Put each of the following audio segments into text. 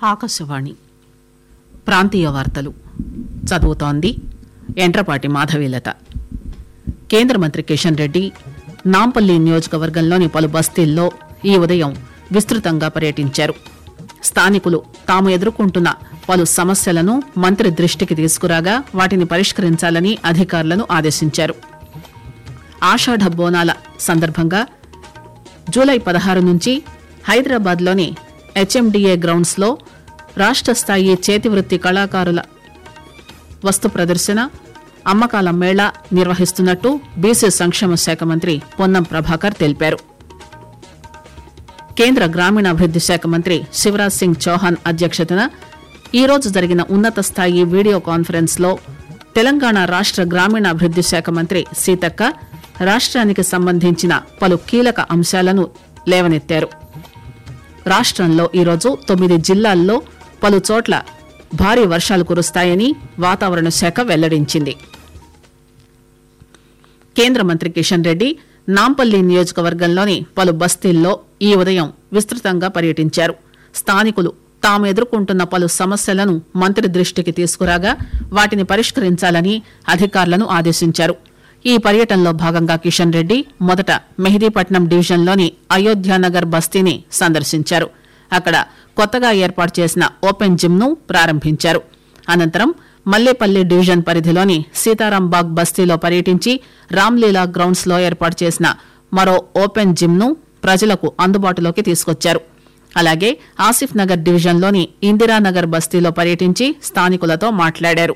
ఆకాశవాణి ప్రాంతీయ వార్తలు చదువుతోంది ఎంట్రపాటి మాధవీలత కేంద్ర మంత్రి కిషన్ రెడ్డి నాంపల్లి నియోజకవర్గంలోని పలు బస్తీల్లో ఈ ఉదయం విస్తృతంగా పర్యటించారు స్థానికులు తాము ఎదుర్కొంటున్న పలు సమస్యలను మంత్రి దృష్టికి తీసుకురాగా వాటిని పరిష్కరించాలని అధికారులను ఆదేశించారు ఆషాఢ బోనాల సందర్భంగా జూలై పదహారు నుంచి హైదరాబాద్లోని హెచ్ఎండిఏ గ్రౌండ్స్లో రాష్ట్ర స్థాయి చేతివృత్తి కళాకారుల వస్తు ప్రదర్శన అమ్మకాల మేళా నిర్వహిస్తున్నట్టు బీసీ సంక్షేమ శాఖ మంత్రి పొన్నం ప్రభాకర్ తెలిపారు కేంద్ర గ్రామీణాభివృద్ది శాఖ మంత్రి శివరాజ్ సింగ్ చౌహాన్ అధ్యక్షతన ఈరోజు జరిగిన ఉన్నత స్థాయి వీడియో కాన్ఫరెన్స్ లో తెలంగాణ రాష్ట్ర గ్రామీణాభివృద్ది శాఖ మంత్రి సీతక్క రాష్ట్రానికి సంబంధించిన పలు కీలక అంశాలను లేవనెత్తారు రాష్ట్రంలో ఈరోజు తొమ్మిది జిల్లాల్లో పలు చోట్ల భారీ వర్షాలు కురుస్తాయని వాతావరణ శాఖ వెల్లడించింది కేంద్ర మంత్రి కిషన్ రెడ్డి నాంపల్లి నియోజకవర్గంలోని పలు బస్తీల్లో ఈ ఉదయం విస్తృతంగా పర్యటించారు స్థానికులు తాము ఎదుర్కొంటున్న పలు సమస్యలను మంత్రి దృష్టికి తీసుకురాగా వాటిని పరిష్కరించాలని అధికారులను ఆదేశించారు ఈ పర్యటనలో భాగంగా కిషన్ రెడ్డి మొదట మెహదీపట్నం డివిజన్లోని అయోధ్యానగర్ బస్తీని సందర్శించారు అక్కడ కొత్తగా ఏర్పాటు చేసిన ఓపెన్ జిమ్ ను ప్రారంభించారు అనంతరం మల్లేపల్లి డివిజన్ పరిధిలోని సీతారాంబాగ్ బస్తీలో పర్యటించి రామ్లీలా గ్రౌండ్స్ లో ఏర్పాటు చేసిన మరో ఓపెన్ జిమ్ ను ప్రజలకు అందుబాటులోకి తీసుకొచ్చారు అలాగే ఆసిఫ్ నగర్ డివిజన్లోని ఇందిరానగర్ బస్తీలో పర్యటించి స్థానికులతో మాట్లాడారు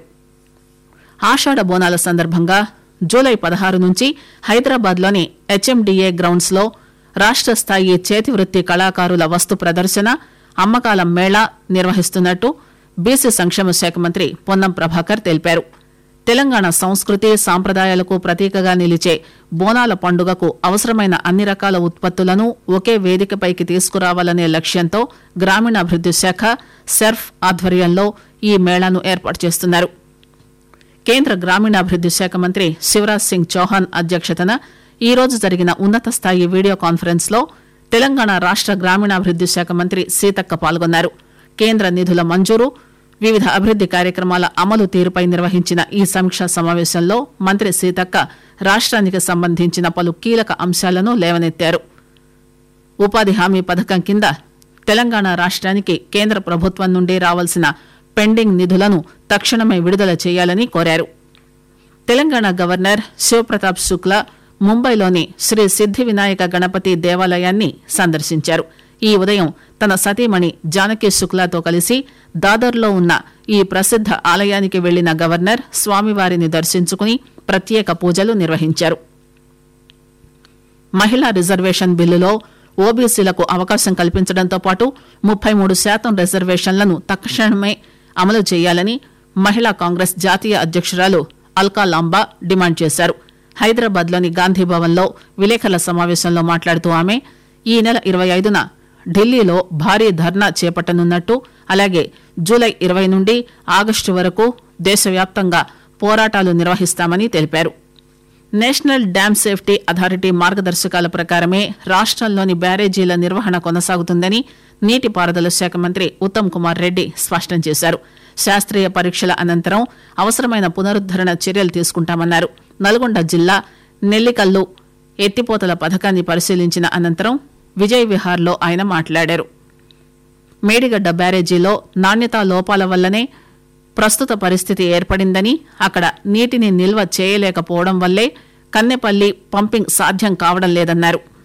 ఆషాఢ బోనాల సందర్భంగా జూలై పదహారు నుంచి హైదరాబాద్లోని హెచ్ఎండిఏ గ్రౌండ్స్ లో రాష్ట్ర స్థాయి చేతివృత్తి కళాకారుల వస్తు ప్రదర్శన అమ్మకాల మేళా నిర్వహిస్తున్నట్టు బీసీ సంక్షేమ శాఖ మంత్రి పొన్నం ప్రభాకర్ తెలిపారు తెలంగాణ సంస్కృతి సాంప్రదాయాలకు ప్రతీకగా నిలిచే బోనాల పండుగకు అవసరమైన అన్ని రకాల ఉత్పత్తులను ఒకే వేదికపైకి తీసుకురావాలనే లక్ష్యంతో గ్రామీణాభివృద్ది శాఖ సెర్ఫ్ ఆధ్వర్యంలో ఈ మేళాను ఏర్పాటు చేస్తున్నారు కేంద్ర గ్రామీణాభివృద్ది శాఖ మంత్రి శివరాజ్ సింగ్ చౌహాన్ అధ్యక్షతన ఈ రోజు జరిగిన ఉన్నత స్థాయి వీడియో కాన్ఫరెన్స్ లో తెలంగాణ రాష్ట్ర గ్రామీణాభివృద్ది శాఖ మంత్రి సీతక్క పాల్గొన్నారు కేంద్ర నిధుల మంజూరు వివిధ అభివృద్ది కార్యక్రమాల అమలు తీరుపై నిర్వహించిన ఈ సమీక్షా సమావేశంలో మంత్రి సీతక్క రాష్ట్రానికి సంబంధించిన పలు కీలక అంశాలను లేవనెత్తారు ఉపాధి హామీ పథకం కింద తెలంగాణ రాష్ట్రానికి కేంద్ర ప్రభుత్వం నుండి రావాల్సిన పెండింగ్ నిధులను తక్షణమే విడుదల చేయాలని కోరారు తెలంగాణ గవర్నర్ శివప్రతాప్ శుక్లా ముంబైలోని శ్రీ సిద్ది వినాయక గణపతి దేవాలయాన్ని సందర్శించారు ఈ ఉదయం తన సతీమణి జానకి శుక్లాతో కలిసి దాదర్లో ఉన్న ఈ ప్రసిద్ద ఆలయానికి వెళ్లిన గవర్నర్ స్వామివారిని దర్శించుకుని ప్రత్యేక పూజలు నిర్వహించారు మహిళా రిజర్వేషన్ బిల్లులో ఓబీసీలకు అవకాశం కల్పించడంతో పాటు ముప్పై మూడు శాతం రిజర్వేషన్లను తక్షణమే అమలు చేయాలని మహిళా కాంగ్రెస్ జాతీయ అధ్యక్షురాలు అల్కా లాంబా డిమాండ్ చేశారు హైదరాబాద్లోని గాంధీభవన్లో విలేకరుల సమావేశంలో మాట్లాడుతూ ఆమె ఈ నెల ఇరవై ఐదున ఢిల్లీలో భారీ ధర్నా చేపట్టనున్నట్టు అలాగే జూలై ఇరవై నుండి ఆగస్టు వరకు దేశవ్యాప్తంగా పోరాటాలు నిర్వహిస్తామని తెలిపారు నేషనల్ డ్యామ్ సేఫ్టీ అథారిటీ మార్గదర్శకాల ప్రకారమే రాష్ట్రంలోని బ్యారేజీల నిర్వహణ కొనసాగుతుందని నీటిపారుదల శాఖ మంత్రి ఉత్తమ్ కుమార్ రెడ్డి స్పష్టం చేశారు శాస్త్రీయ పరీక్షల అనంతరం అవసరమైన పునరుద్దరణ చర్యలు తీసుకుంటామన్నారు నల్గొండ జిల్లా నెల్లికల్లు ఎత్తిపోతల పథకాన్ని పరిశీలించిన అనంతరం విజయ్ విహార్లో ఆయన మాట్లాడారు మేడిగడ్డ బ్యారేజీలో నాణ్యతా లోపాల వల్లనే ప్రస్తుత పరిస్థితి ఏర్పడిందని అక్కడ నీటిని నిల్వ చేయలేకపోవడం వల్లే కన్నెపల్లి పంపింగ్ సాధ్యం కావడం లేదన్నారు